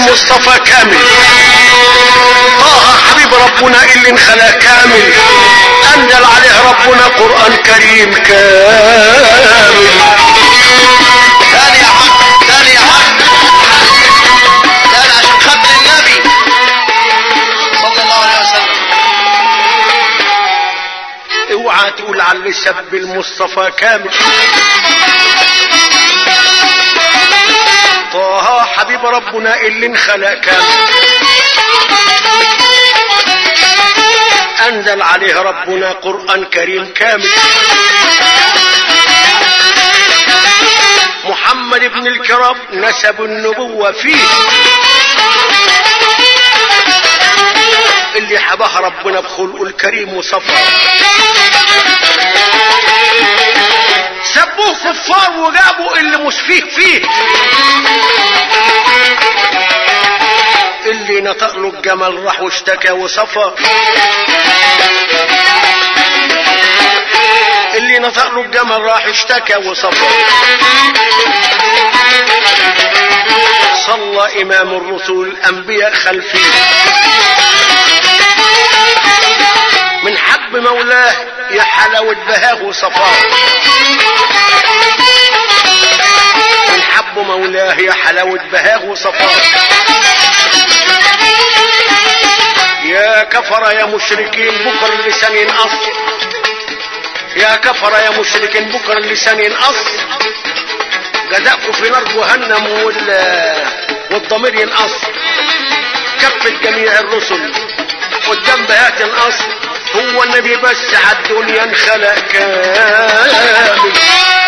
بالمصطفى كامل طه حبيب ربنا اللي انخلق كامل انزل عليه ربنا قرآن كريم كامل تاني يا حق تاني يا حق تاني عشان خاطر النبي صلى الله عليه وسلم اوعى تقول على اللي سب المصطفى كامل طه حبيب ربنا اللي انخلق كامل انزل عليه ربنا قرآن كريم كامل محمد بن الكرام نسب النبوة فيه اللي حباه ربنا بخلقه الكريم وصفا سبوه كفار وجابوا اللي مش فيه فيه اللي نطق له الجمل راح واشتكى وصفى اللي نطق له الجمل راح اشتكى وصفى صلى امام الرسل الانبياء خلفيه من حب مولاه يا حلاوة بهاه وصفاه من حب مولاه يا حلاوة بهاه وصفاه يا كفر يا مشركين بكر اللسان ينقص يا كفر يا مشركين بكر اللسان ينقص جزاكم في نار جهنم وال... والضمير ينقص كفت جميع الرسل قدام بهات الأصل هو النبي بس عالدنيا انخلق كامل